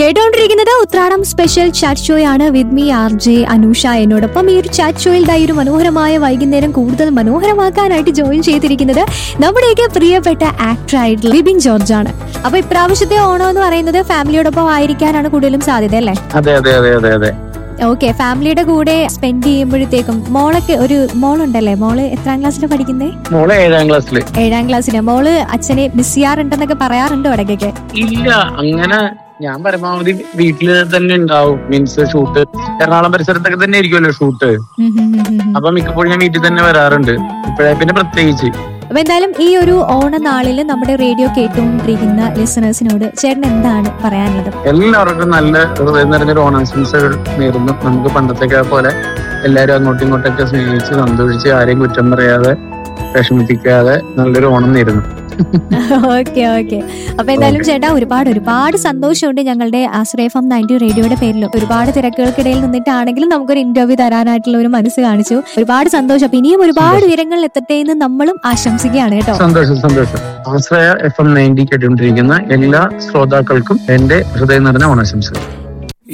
കേട്ടോണ്ടിരിക്കുന്നത് Uthradam special chat show ആണ് with me R J Anusha എന്നോടൊപ്പം ഈ ഒരു ചാറ്റ് ഷോയിൽ ദാ ഈ ഒരു മനോഹരമായ വൈകുന്നേരം കൂടുതൽ മനോഹരമാക്കാനായിട്ട് ജോയിൻ ചെയ്തിരിക്കുന്നത് നമ്മുടെയൊക്കെ പ്രിയപ്പെട്ട ആക്ടർ ആയിട്ടുള്ള ലിബിൻ ജോർജ് ആണ് അപ്പൊ ഇപ്രാവശ്യത്തെ ഓണം എന്ന് പറയുന്നത് ഫാമിലിയോടൊപ്പം ആയിരിക്കാനാണ് കൂടുതലും സാധ്യത അല്ലേ അതെ അതെ അതെ അതെ അതെ ഓക്കെ ഫാമിലിയുടെ കൂടെ സ്പെൻഡ് ചെയ്യുമ്പോഴത്തേക്കും മോളൊക്കെ ഒരു മോളുണ്ടല്ലേ മോള് എത്രാം ക്ലാസ്സിലാണ് പഠിക്കുന്നേ മോളെ ഏഴാം ക്ലാസ്സില് ഏഴാം ക്ലാസ്സിന് മോള് അച്ഛനെ മിസ് ചെയ്യാറുണ്ടെന്നൊക്കെ പറയാറുണ്ടോ ഇടയ്ക്കൊക്കെ ഇല്ല അങ്ങനെ ഞാൻ പരമാവധി വീട്ടില് തന്നെ ഉണ്ടാവും മീൻസ് ഷൂട്ട് എറണാകുളം പരിസരത്തൊക്കെ തന്നെ ആയിരിക്കുമല്ലോ ഷൂട്ട് ഉം ഉം ഉം ഉം. അപ്പൊ മിക്കപ്പോഴും ഞാൻ വീട്ടിൽ തന്നെ വരാറുണ്ട് ഇപ്പഴേ പിന്നെ പ്രത്യേകിച്ച് അപ്പൊ എന്തായാലും ഈ ഒരു ഓണനാളിൽ നമ്മുടെ റേഡിയോ കേട്ടുകൊണ്ടിരിക്കുന്ന ലിസണേഴ്സിനോട് ചേട്ടൻ എന്താണ് പറയാനുള്ളത് എല്ലാവർക്കും നല്ല ഹൃദയം നിറഞ്ഞൊരു ഓണാശംസകൾ നേരുന്നു നമുക്ക് പണ്ടത്തൊക്കെ പോലെ എല്ലാരും അങ്ങോട്ടും ഇങ്ങോട്ടൊക്കെ സ്നേഹിച്ച് സന്തോഷിച്ച് ആരെയും കുറ്റം പറയാതെ വിഷമിപ്പിക്കാതെ നല്ലൊരു ഓണം നേരുന്നു ഓക്കെ ഓക്കെ അപ്പൊ എന്തായാലും ചേട്ടാ ഒരുപാട് ഒരുപാട് സന്തോഷമുണ്ട് ഞങ്ങളുടെ ആശ്രയഫം നയൻറ്റി റേഡിയോയുടെ പേരിൽ ഒരുപാട് തിരക്കുകൾക്കിടയിൽ നിന്നിട്ടാണെങ്കിലും നമുക്കൊരു ഇന്റർവ്യൂ തരാനായിട്ടുള്ള ഒരു മനസ്സ് കാണിച്ചു ഒരുപാട് സന്തോഷം അപ്പൊ ഇനിയും ഒരുപാട് ഉയരങ്ങളിൽ എത്തട്ടെ എന്ന് നമ്മളും ആശംസിക്കുകയാണ് കേട്ടോ സന്തോഷം സന്തോഷം ആശ്രയ എഫ് എം നയൻറ്റി കേട്ടുകൊണ്ടിരിക്കുന്ന എല്ലാ ശ്രോതാക്കൾക്കും എന്റെ ഹൃദയം നിറഞ്ഞ ഓണാശംസകൾ